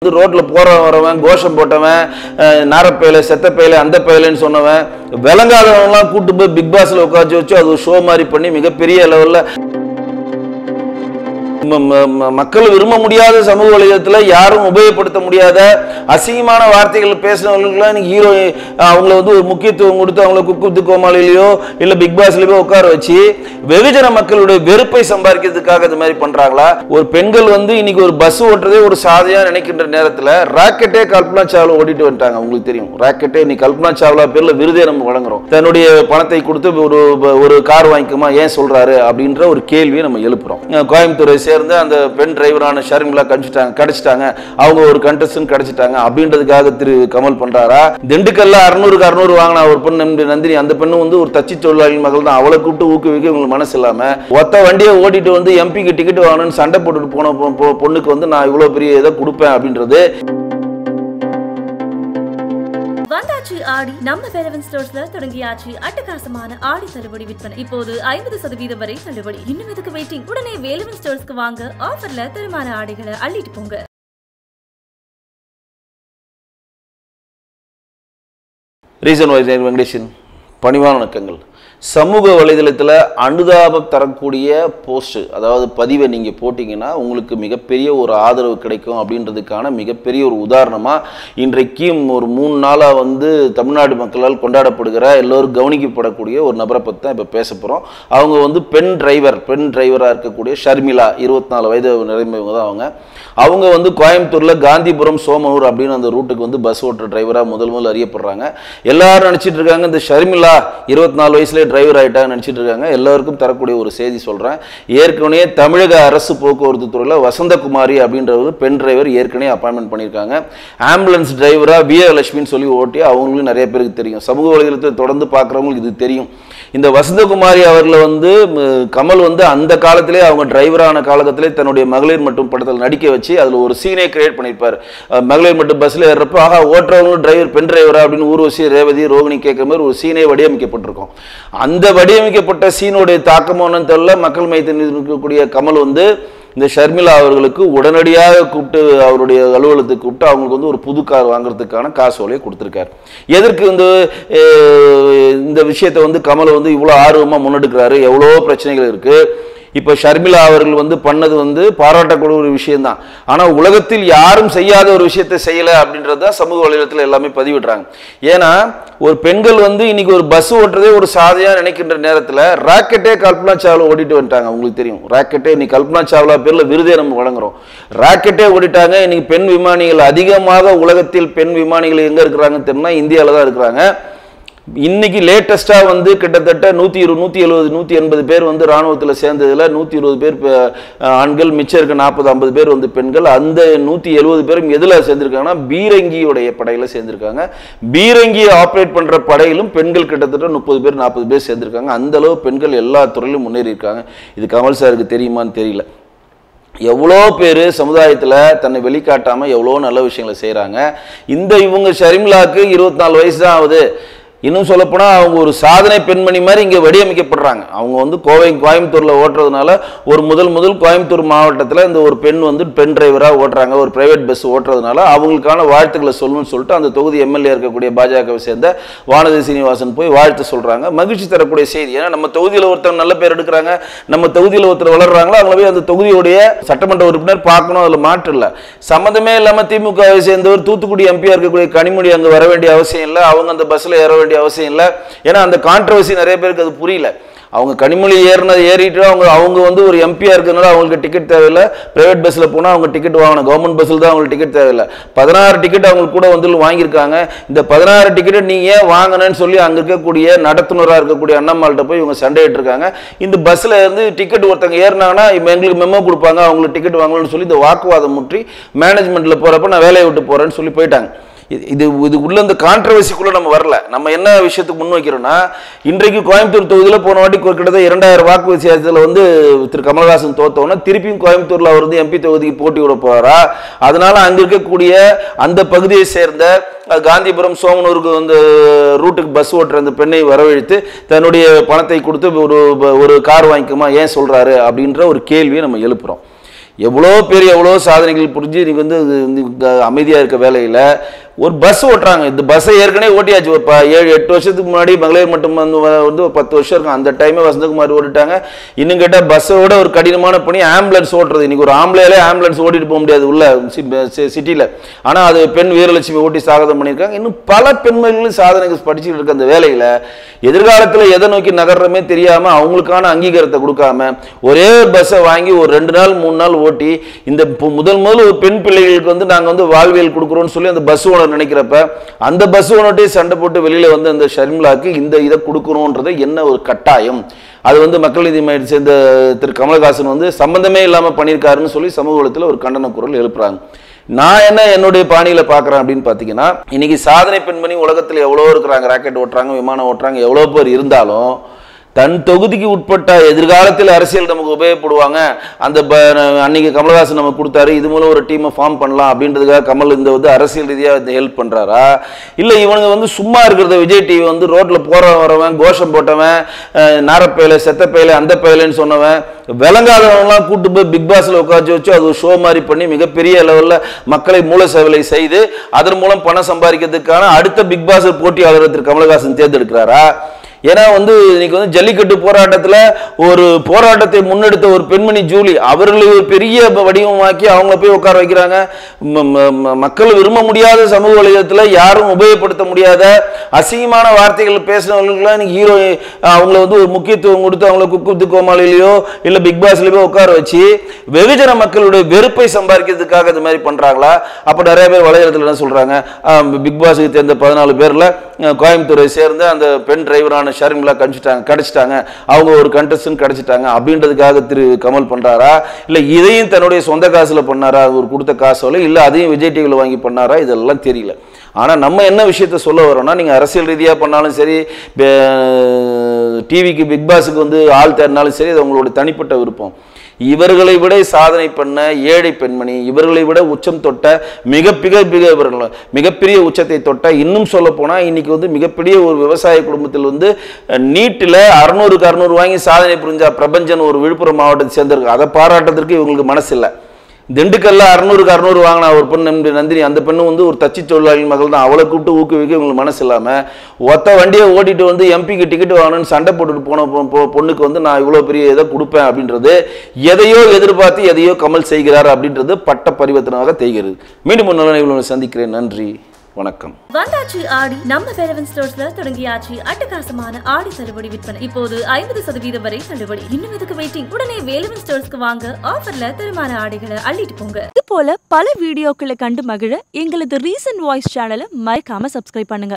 ரோட்ல போறவன் வரவன் கோஷம் போட்டவன் அஹ், நாரப்பயல செத்தப்பயல அந்த பயலன்னு சொன்னவன் விளங்காதவன்லாம் கூட்டு போய் பிக் பாஸ்ல உட்காந்து வச்சு அது ஒரு ஷோ மாதிரி பண்ணி மிகப்பெரிய லெவல்ல ம- ம- ம- மக்கள் விரும்ப முடியாத சமூக வலைதளத்துல யாரும் உபயோகப்படுத்த முடியாத அசிங்கமான வார்த்தைகள் பேசுனவங்களுக்குலாம் இன்னைக்கு ஹீரோ அவங்கள வந்து ஒரு முக்கியத்துவம் கொடுத்து அவங்கள குக்கு கோமாளிலேயோ இல்ல பிக் பாஸ்லயோ உட்கார வச்சு வெகுஜன மக்களுடைய வெறுப்பை சம்பாதிக்கிறதுக்காக இது மாதிரி பண்றாங்களா ஒரு பெண்கள் வந்து இன்னைக்கு ஒரு பஸ் ஓட்டுறதே ஒரு சாதையா நினைக்கின்ற நேரத்துல ராக்கெட்டே கல்பனா சாவ்லா ஓட்டிட்டு வந்துட்டாங்க உங்களுக்கு தெரியும் ராக்கெட்டே இன்னைக்கு கல்பனா சாவ்லா பேர்ல விருதே நம்ம வழங்குறோம் தன்னுடைய பணத்தை கொடுத்து ஒரு ஒரு கார் வாங்கிக்குமா ஏன் சொல்றாரு அப்படின்ற ஒரு கேள்வியை நம்ம எழுப்புறோம் அஹ் கோயம்புத்தூரை சேர்ந்த அந்த பெண் டிரைவரான ஷர்மிளா கடிச்சிட்டாங்க கிடைச்சிட்டாங்க அவங்க ஒரு கண்டஸ்டன் கிடைச்சிட்டாங்க அப்படின்றதுக்காக திரு கமல் பண்றாரா திண்டுக்கல்ல அறுநூறுக்கு அறுநூறு வாங்கின ஒரு பெண் நம்பி நந்தினி அந்த பெண்ணு வந்து ஒரு தச்சு தொழிலாளி மகள் தான் அவளை கூப்பிட்டு ஊக்குவிக்க உங்களுக்கு மனசு இல்லாம ஒத்த வண்டியை ஓட்டிட்டு வந்து எம்பிக்கு டிக்கெட் வாங்கணும்னு சண்டை போட்டுட்டு போன பொ- பொ- பொண்ணுக்கு வந்து நான் இவ்வளவு பெரிய இதை கொடுப்பேன் அப்படின்றது வந்தாச்சு ஆடி நம்ம வேலவன் ஸ்டோர்ஸ்ல தொடங்கியாச்சு அட்டகாசமான ஆடி தள்ளுபடி விற்பனை இப்போது ஐம்பது சதவீதம் வரை தள்ளுபடி இன்னும் எதுக்கு வெயிட்டிங் உடனே வேலவன் ஸ்டோர்ஸ்க்கு வாங்க ஆஃபர்ல தரமான ஆடைகளை அள்ளிட்டு போங்க ரீசன் வைஸ் வெங்கடேஷன் பணிவான வணக்கங்கள் சமூக வலைதளத்தில் அனுதாபம் தரக்கூடிய போஸ்ட் அதாவது பதிவை நீங்கள் போட்டிங்கன்னா உங்களுக்கு மிகப்பெரிய ஒரு ஆதரவு கிடைக்கும் அப்படின்றதுக்கான மிகப்பெரிய ஒரு உதாரணமாக இன்றைக்கும் ஒரு மூணு நாளாக வந்து தமிழ்நாடு மக்களால் கொண்டாடப்படுகிற எல்லோரும் கவனிக்கப்படக்கூடிய ஒரு நபரை பற்றி தான் இப்போ பேச போகிறோம் அவங்க வந்து பெண் டிரைவர் பெண் டிரைவராக இருக்கக்கூடிய ஷர்மிளா இருபத்தி நாலு வயது நிறைந்தவங்க தான் அவங்க அவங்க வந்து கோயம்புத்தூரில் காந்திபுரம் சோமனூர் அப்படின்னு அந்த ரூட்டுக்கு வந்து பஸ் ஓட்டுற டிரைவராக முதல் முதல் அறியப்படுறாங்க எல்லாரும் நினச்சிட்டு இருக்காங்க இந்த ஷர்மிளா இருபத்தி நாலு வயசுலேயே டிரைவர் ஆகிட்டாங்க நினச்சிட்டு இருக்காங்க எல்லாருக்கும் தரக்கூடிய ஒரு செய்தி சொல்கிறேன் ஏற்கனவே தமிழக அரசு போக்குவரத்து துறையில் வசந்தகுமாரி அப்படின்றவர் பெண் டிரைவர் ஏற்கனவே அப்பாயின்மெண்ட் பண்ணியிருக்காங்க ஆம்புலன்ஸ் டிரைவராக விஜயலட்சுமின்னு சொல்லி ஓட்டி அவங்களுக்கும் நிறைய பேருக்கு தெரியும் சமூக வலைதளத்தை தொடர்ந்து பார்க்குறவங்களுக்கு இது தெரியும் இந்த வசந்தகுமாரி அவர்களை வந்து ம், கமல் வந்து அந்த காலத்திலே அவங்க டிரைவரான காலகட்டத்திலே தன்னுடைய மகளிர் மட்டும் படத்தில் நடிக்க வச்சு அதில் ஒரு சீனே கிரியேட் பண்ணியிருப்பார் அஹ், மகளிர் மட்டும் பஸ்ஸில் ஏறுறப்ப ஆஹா ஓட்டுறவங்களும் டிரைவர் பெண் டிரைவரா அப்படின்னு ஊர்வசி ரேவதி ரோகிணி கேட்குற மாதிரி ஒரு சீனே வடிவமைக்கப்பட்டிருக்கும் அந்த வடிவமைக்கப்பட்ட சீனுடைய தாக்கமோன்னு தெரியல மக்கள் மையத்தில் இருக்கக்கூடிய கமல் வந்து இந்த ஷர்மிளா அவர்களுக்கு உடனடியாக கூப்பிட்டு அவருடைய அலுவலகத்துக்கு கூப்பிட்டு அவங்களுக்கு வந்து ஒரு புது கார் வாங்குறதுக்கான காசோலையை கொடுத்துருக்காரு எதற்கு வந்து அஹ், இந்த விஷயத்தை வந்து கமல் வந்து இவ்வளோ ஆர்வமாக முன்னெடுக்கிறாரு எவ்வளோ பிரச்சனைகள் இருக்குது இப்போ ஷர்மிளா அவர்கள் வந்து பண்ணது வந்து பாராட்டக்கூடிய ஒரு விஷயம்தான் ஆனால் உலகத்தில் யாரும் செய்யாத ஒரு விஷயத்தை செய்யலை அப்படின்றது தான் சமூக வலைதளத்தில் எல்லாமே பதிவிடுறாங்க ஏன்னா ஒரு பெண்கள் வந்து இன்னைக்கு ஒரு பஸ் ஓட்டுறதே ஒரு சாதையாக நினைக்கின்ற நேரத்தில் ராக்கெட்டே கல்பனா சாவ்லா ஓட்டிட்டு வந்துட்டாங்க உங்களுக்கு தெரியும் ராக்கெட்டே இன்னைக்கு கல்பனா சாவ்லா பேரில் விருதே நம்ம வழங்குறோம் ராக்கெட்டே ஓடிட்டாங்க இன்னைக்கு பெண் விமானிகள் அதிகமாக உலகத்தில் பெண் விமானிகள் எங்கே இருக்கிறாங்கன்னு தெரியுமா இந்தியாவில் தான் இருக்கிறாங்க இன்னைக்கு லேட்டஸ்ட்டாக வந்து கிட்டத்தட்ட நூற்றி இரு நூற்றி எழுபது நூற்றி எண்பது பேர் வந்து இராணுவத்தில் சேர்ந்ததில் நூற்றி இருபது பேர் பெ- ஆண்கள் மிச்சம் இருக்க நாற்பது ஐம்பது பேர் வந்து பெண்கள் அந்த நூற்றி எழுபது பேரும் எதில் சேர்ந்துருக்காங்கன்னா பீரங்கியுடைய படையில் சேர்ந்துருக்காங்க பீரங்கியை ஆப்ரேட் பண்ணுற படையிலும் பெண்கள் கிட்டத்தட்ட முப்பது பேர் நாற்பது பேர் சேர்ந்துருக்காங்க அந்த அளவு பெண்கள் எல்லா துறையிலும் முன்னேறி இருக்காங்க இது கமல் சாருக்கு தெரியுமான்னு தெரியல எவ்வளோ பேர் சமுதாயத்தில் தன்னை வெளிக்காட்டாமல் எவ்வளோ நல்ல விஷயங்களை செய்கிறாங்க இந்த இவங்க ஷர்மிளாக்கு இருபத்தி நாலு வயசு தான் ஆகுது இன்னும் சொல்லப்போனால் அவங்க ஒரு சாதனை பெண்மணி மாதிரி இங்கே வடிவமைக்கப்படுறாங்க அவங்க வந்து கோவை கோயம்புத்தூரில் ஓட்டுறதுனால ஒரு முதல் முதல் கோயம்புத்தூர் மாவட்டத்தில் இந்த ஒரு பெண் வந்து பெண் டிரைவராக ஓட்டுறாங்க ஒரு பிரைவேட் பஸ் ஓட்டுறதுனால அவங்களுக்கான வாழ்த்துக்களை சொல்லணும்னு சொல்லிட்டு அந்த தொகுதி எம்எல்ஏ இருக்கக்கூடிய பாஜகவை சேர்ந்த வானதி சீனிவாசன் போய் வாழ்த்து சொல்கிறாங்க மகிழ்ச்சி தரக்கூடிய செய்தி ஏன்னா நம்ம தொகுதியில் ஒருத்தர் நல்ல பேர் எடுக்கிறாங்க நம்ம தொகுதியில் ஒருத்தர் வளர்றாங்களோ அவங்கள போய் அந்த தொகுதியுடைய சட்டமன்ற உறுப்பினர் பார்க்கணும் அதில் மாற்று இல்லை சம்மந்தமே இல்லாமல் திமுகவை சேர்ந்தவர் தூத்துக்குடி எம்பியா இருக்கக்கூடிய கனிமொழி அங்கே வர வேண்டிய அவசியம் இல்லை அவங்க அந்த பஸ்ஸில் ஏற வேண்டிய அவசியம் இல்லை ஏன்னா அந்த கான்ட்ரவர்சி நிறைய பேருக்கு அது புரியல அவங்க கனிமொழி ஏறினது ஏறிட்டு அவங்க அவங்க வந்து ஒரு எம்பியா இருக்கிறதுனால அவங்களுக்கு டிக்கெட் தேவையில்லை பிரைவேட் பஸ்ஸில் போனால் அவங்க டிக்கெட் வாங்கணும் கவர்மெண்ட் பஸ்ஸில் தான் அவங்களுக்கு டிக்கெட் தேவையில்லை பதினாறு டிக்கெட் அவங்களுக்கு கூட வந்து வாங்கியிருக்காங்க இந்த பதினாறு டிக்கெட்டை நீங்கள் ஏன் வாங்கினேன்னு சொல்லி அங்கே இருக்கக்கூடிய நடத்துனராக இருக்கக்கூடிய அண்ணம்மாள்கிட்ட போய் இவங்க சண்டையிட்டு இருக்காங்க இந்த பஸ்ஸில் இருந்து டிக்கெட் ஒருத்தங்க ஏறினாங்கன்னா இவங்க எங்களுக்கு மெமோ கொடுப்பாங்க அவங்களுக்கு டிக்கெட் வாங்கணும்னு சொல்லி இந்த வாக்குவாதம் முற்றி மேனேஜ்மெண்ட்டில் போகிறப்ப நான் வேலையை விட்டு போகிறேன்னு சொல்லி போயிட்டாங்க இது- இது இது உள்ள இந்த கான்ட்ரவர்சிக்குள்ள நம்ம வரல நம்ம என்ன விஷயத்துக்கு முன்வைக்கிறோம்னா இன்றைக்கு கோயம்புத்தூர் தொகுதியில் போன வாட்டி ஒரு கிட்டத்தட்ட இரண்டாயிரம் வாக்கு வித்தியாசத்தில் வந்து திரு கமலஹாசன் தோத்தோன்னா திருப்பியும் கோயம்புத்தூர்ல அவர் வந்து எம்பி தொகுதிக்கு போட்டி விட போறாரா அதனால அங்க இருக்கக்கூடிய அந்த பகுதியை சேர்ந்த அஹ், காந்திபுரம் சோமனூருக்கு வந்து ரூட்டுக்கு பஸ் ஓட்டுற அந்த பெண்ணை வரவழைத்து தன்னுடைய பணத்தை கொடுத்து ஒரு ஒரு கார் வாங்கிக்குமா ஏன் சொல்றாரு அப்படின்ற ஒரு கேள்வியை நம்ம எழுப்புறோம் எவ்வளோ பேர் எவ்வளோ சாதனைகள் புரிஞ்சு இன்னைக்கு வந்து இது வந்து க- அமைதியா இருக்க வேலையில ஒரு பஸ் ஓட்டுறாங்க இந்த பஸ்ஸை ஏற்கனவே ஓட்டியாச்சு ஒரு ப- ஏழு எட்டு வருஷத்துக்கு முன்னாடி மகளிர் மட்டும் வந்து வ- வந்து ஒரு பத்து வருஷம் இருக்கும் அந்த டைமே வசந்தகுமார் ஓட்டிட்டாங்க இன்னும் கேட்டால் பஸ்ஸோட ஒரு கடினமான பணி ஆம்புலன்ஸ் ஓட்டுறது இன்னைக்கு ஒரு ஆம்பளையாலே ஆம்புலன்ஸ் ஓட்டிட்டு போக முடியாது உள்ள சிட்டியில் ஆனால் அது பெண் வீரலட்சுமி ஓட்டி சாகதம் பண்ணியிருக்காங்க இன்னும் பல பெண்மணிகளும் சாதனைகள் படிச்சுட்டு இருக்க அந்த வேலையில் எதிர்காலத்தில் எதை நோக்கி நகர்றமே தெரியாமல் அவங்களுக்கான அங்கீகாரத்தை கொடுக்காம ஒரே பஸ்ஸை வாங்கி ஒரு ரெண்டு நாள் மூணு நாள் ஓட்டி இந்த பு- முதல் முதல் ஒரு பெண் பிள்ளைகளுக்கு வந்து நாங்கள் வந்து வாழ்வியல் கொடுக்குறோம்னு சொல்லி அந்த பஸ் ஓனர் நினைக்கிறப்ப அந்த பஸ் ஓனர்ட்டே சண்டை போட்டு வெளியில் வந்து அந்த ஷர்மிளாக்கு இந்த இதை கொடுக்கணுன்றது என்ன ஒரு கட்டாயம் அது வந்து மக்கள் நீதி மையத்தை சேர்ந்த திரு கமலஹாசன் வந்து சம்பந்தமே இல்லாமல் பண்ணியிருக்காருன்னு சொல்லி சமூக வலத்தில் ஒரு கண்டன குரல் எழுப்புறாங்க நான் என்ன என்னுடைய பாணியில பார்க்குறேன் அப்படின்னு பார்த்தீங்கன்னா இன்னைக்கு சாதனை பெண்மணி உலகத்தில் எவ்வளோ இருக்கிறாங்க ராக்கெட் ஓட்டுறாங்க விமானம் ஓட்டுறாங்க எவ்வளோ பேர் இருந்தாலும் தன் தொகுதிக்கு உட்பட்ட எதிர்காலத்தில் அரசியல் நமக்கு உபயோகப்படுவாங்க அந்த ப- அன்னைக்கு கமலஹாசன் நமக்கு கொடுத்தாரு இது மூலம் ஒரு டீமை ஃபார்ம் பண்ணலாம் அப்படின்றதுக்காக கமல் இந்த வந்து அரசியல் ரீதியாக இந்த ஹெல்ப் பண்றாரா இல்லை இவனுங்க வந்து சும்மா இருக்கிறத விஜய் டிவி வந்து ரோட்ல போறவன் வரவன் கோஷம் போட்டவன் அஹ், நாரப்பேலை செத்தப்பேலை அந்த பேலைன்னு சொன்னவன் விளங்காதவங்களாம் கூட்டு போய் பிக் பாஸ்ல உட்காந்து வச்சு அது ஒரு ஷோ மாதிரி பண்ணி மிகப்பெரிய லெவல்ல மக்களை மூல சேவலை செய்து அதன் மூலம் பணம் சம்பாதிக்கிறதுக்கான அடுத்த பிக் பாஸ் போட்டியாளர் திரு கமலஹாசன் தேர்ந்தெடுக்கிறாரா ஏன்னா வந்து இன்னைக்கு வந்து ஜல்லிக்கட்டு போராட்டத்துல ஒரு போராட்டத்தை முன்னெடுத்த ஒரு பெண்மணி ஜூலி அவர்களை ஒரு பெரிய ப- வடிவமாக்கி அவங்கள போய் உட்கார வைக்கிறாங்க ம- ம- ம- மக்கள் விரும்ப முடியாத சமூக வலைதளத்துல யாரும் உபயோகப்படுத்த முடியாத அசிங்கமான வார்த்தைகள் பேசினவர்களுக்குலாம் இன்னைக்கு ஹீரோ அவங்கள வந்து ஒரு முக்கியத்துவம் கொடுத்து அவங்கள குக்கு கோமாளிலேயோ இல்ல பிக் பாஸ்லயோ போய் உட்கார வச்சு வெகுஜன மக்களுடைய வெறுப்பை சம்பாதிக்கிறதுக்காக இது மாதிரி பண்றாங்களா அப்ப நிறைய பேர் வலைதளத்துல என்ன சொல்றாங்க ஆஹ் பிக் பாஸுக்கு சேர்ந்த பதினாலு பேர்ல அஹ் கோயம்புத்தூரை சேர்ந்த அந்த பெண் டிரைவரான ஷர்மிளா கடிச்சிட்டாங்க கிடைச்சிட்டாங்க அவங்க ஒரு கண்டஸ்டன் கிடைச்சிட்டாங்க அப்படின்றதுக்காக திரு கமல் பண்றாரா இல்ல இதையும் தன்னுடைய சொந்த காசுல பண்ணாரா அவர் கொடுத்த காசோல இல்ல அதையும் விஜய் டிவியில் வாங்கி பண்ணாரா இதெல்லாம் தெரியல ஆனா நம்ம என்ன விஷயத்த சொல்ல வரோம்னா நீங்க அரசியல் ரீதியா பண்ணாலும் சரி டிவிக்கு பிக் பாஸுக்கு வந்து ஆள் தேடினாலும் சரி அது உங்களோட தனிப்பட்ட விருப்பம் இவர்களை விட சாதனை பண்ண ஏழை பெண்மணி இவர்களை விட உச்சம் தொட்ட மிக மிக மிக இவர்கள் மிகப்பெரிய உச்சத்தை தொட்ட இன்னும் சொல்ல போனா இன்னைக்கு வந்து மிகப்பெரிய ஒரு விவசாய குடும்பத்தில் வந்து நீட்டில் அறுநூறுக்கு அறுநூறு வாங்கி சாதனை புரிஞ்ச பிரபஞ்சன் ஒரு விழுப்புரம் மாவட்டத்தை சேர்ந்திருக்கு அதை பாராட்டுறதுக்கு இவங்களுக்கு மனசு இல்லை திண்டுக்கல்ல அறுநூறுக்கு அறுநூறு வாங்கின ஒரு பெண் நம்பி நந்தினி அந்த பெண்ணு வந்து ஒரு தச்சு தொழிலாளி மகள் தான் அவளை கூப்பிட்டு ஊக்குவிக்க இவங்களுக்கு மனசு இல்லாம ஒத்த வண்டியை ஓட்டிட்டு வந்து எம்பிக்கு டிக்கெட் வாங்கணும்னு சண்டை போட்டுட்டு போன பொ- பொ- பொண்ணுக்கு வந்து நான் இவ்வளோ பெரிய இதை கொடுப்பேன் அப்படின்றது எதையோ எதிர்பார்த்து எதையோ கமல் செய்கிறார் அப்படின்றது பட்ட பரிவர்த்தனாக தெரிகிறது மீண்டும் ஒரு நல்ல நிகழ்வுகளை சந்திக்கிறேன் நன்றி வணக்கம் வந்தாச்சு ஆடி நம்ம வேலவன் ஸ்டோர்ஸ்ல தொடங்கியாச்சு அட்டகாசமான ஆடி தள்ளுபடி விற்பனை இப்போது ஐம்பது சதவீதம் வரை தள்ளுபடி இன்னும் எதுக்கு வெயிட்டிங் உடனே வேலவன் ஸ்டோர்ஸ்க்கு வாங்க ஆஃபர்ல தரமான ஆடைகளை அள்ளிட்டு போங்க இது போல பல வீடியோக்களை கண்டு மகிழ எங்களது ரீசன்ட் வாய்ஸ் சேனலை மறக்காம சப்ஸ்கிரைப் பண்ணுங்க